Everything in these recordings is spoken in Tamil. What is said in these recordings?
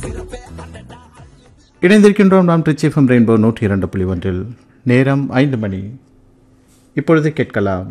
இணைந்திருக்கின்றோம் நாம் ட்ரிச்சிஃபம் ரெயின்போ நூற்றி இரண்டு புள்ளி ஒன்றில் நேரம் ஐந்து மணி இப்பொழுது கேட்கலாம்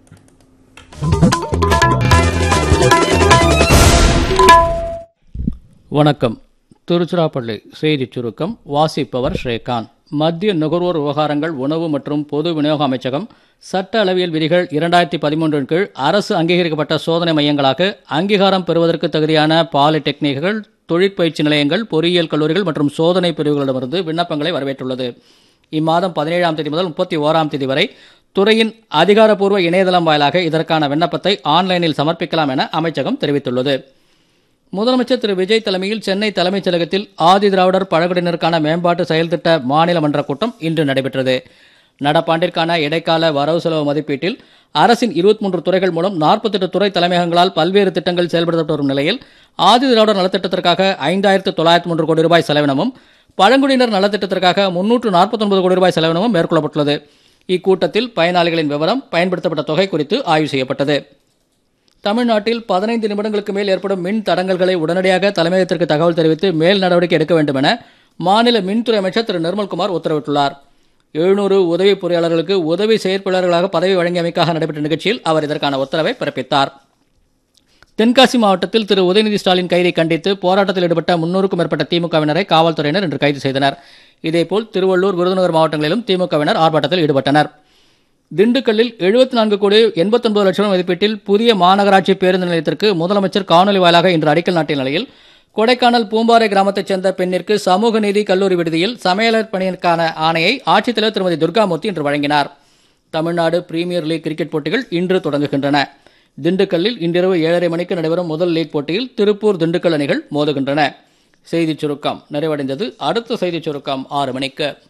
வணக்கம் திருச்சிராப்பள்ளி செய்திச் சுருக்கம் வாசிப்பவர் ஸ்ரீகாந்த் மத்திய நுகர்வோர் விவகாரங்கள் உணவு மற்றும் பொது விநியோக அமைச்சகம் சட்ட அளவியல் விதிகள் இரண்டாயிரத்தி பதிமூன்றின் கீழ் அரசு அங்கீகரிக்கப்பட்ட சோதனை மையங்களாக அங்கீகாரம் பெறுவதற்கு தகுதியான பாலிடெக்னிக்குகள் தொழிற்பயிற்சி நிலையங்கள் பொறியியல் கல்லூரிகள் மற்றும் சோதனை பிரிவுகளிடமிருந்து விண்ணப்பங்களை வரவேற்றுள்ளது இம்மாதம் பதினேழாம் தேதி முதல் முப்பத்தி ஓராம் தேதி வரை துறையின் அதிகாரப்பூர்வ இணையதளம் வாயிலாக இதற்கான விண்ணப்பத்தை ஆன்லைனில் சமர்ப்பிக்கலாம் என அமைச்சகம் தெரிவித்துள்ளது முதலமைச்சர் திரு விஜய் தலைமையில் சென்னை தலைமைச் செயலகத்தில் ஆதி திராவிடர் பழங்குடியினருக்கான மேம்பாட்டு செயல்திட்ட மாநில மன்ற கூட்டம் இன்று நடைபெற்றது நடப்பாண்டிற்கான இடைக்கால வரவு செலவு மதிப்பீட்டில் அரசின் 23 துறைகள் மூலம் 48 துறை தலைமையகங்களால் பல்வேறு திட்டங்கள் செயல்படுத்தப்பட்டு வரும் நிலையில் ஆதி திராவிடர் நலத்திட்டத்திற்காக ஐந்தாயிரத்து தொள்ளாயிரத்து மூன்று கோடி ரூபாய் செலவினமும் பழங்குடியினர் நலத்திட்டத்திற்காக முன்னூற்று நாற்பத்தொன்பது கோடி ரூபாய் செலவினமும் மேற்கொள்ளப்பட்டுள்ளது இக்கூட்டத்தில் பயனாளிகளின் விவரம் பயன்படுத்தப்பட்ட தொகை குறித்து ஆய்வு செய்யப்பட்டது தமிழ்நாட்டில் பதினைந்து நிமிடங்களுக்கு மேல் ஏற்படும் மின் தடங்கல்களை உடனடியாக தலைமையகத்திற்கு தகவல் தெரிவித்து மேல் நடவடிக்கை எடுக்க வேண்டும் என மாநில மின்துறை அமைச்சர் திரு நிர்மல்குமார் உத்தரவிட்டுள்ளார் எழுநூறு உதவி பொறியாளர்களுக்கு உதவி செயற்பொறியாளர்களாக பதவி வழங்கியமைக்காக நடைபெற்ற நிகழ்ச்சியில் அவர் இதற்கான உத்தரவை பிறப்பித்தார் தென்காசி மாவட்டத்தில் திரு உதயநிதி ஸ்டாலின் கைதை கண்டித்து போராட்டத்தில் ஈடுபட்ட முன்னூறுக்கும் மேற்பட்ட திமுகவினரை காவல்துறையினர் இன்று கைது செய்தனர் இதேபோல் திருவள்ளூர் விருதுநகர் மாவட்டங்களிலும் திமுகவினர் ஆர்ப்பாட்டத்தில் ஈடுபட்டனர் திண்டுக்கல்லில் எழுபத்தி நான்கு கோடி எண்பத்தொன்பது லட்சம் ரூபாய் மதிப்பீட்டில் புதிய மாநகராட்சி பேருந்து நிலையத்திற்கு முதலமைச்சர் காணொலி வாயிலாக இன்று அடிக்கல் நாட்டிய நிலையில் கொடைக்கானல் பூம்பாறை கிராமத்தைச் சேர்ந்த பெண்ணிற்கு சமூக நீதி கல்லூரி விடுதியில் சமையலர் பணியிற்கான ஆணையை ஆட்சித்தலைவர் திருமதி துர்காமூர்த்தி இன்று வழங்கினார் தமிழ்நாடு பிரீமியர் லீக் கிரிக்கெட் போட்டிகள் இன்று தொடங்குகின்றன திண்டுக்கல்லில் இன்றிரவு ஏழரை மணிக்கு நடைபெறும் முதல் லீக் போட்டியில் திருப்பூர் திண்டுக்கல் அணிகள் மோதுகின்றன செய்திச் சுருக்கம் நிறைவடைந்தது அடுத்த செய்திச் சுருக்கம் ஆறு மணிக்கு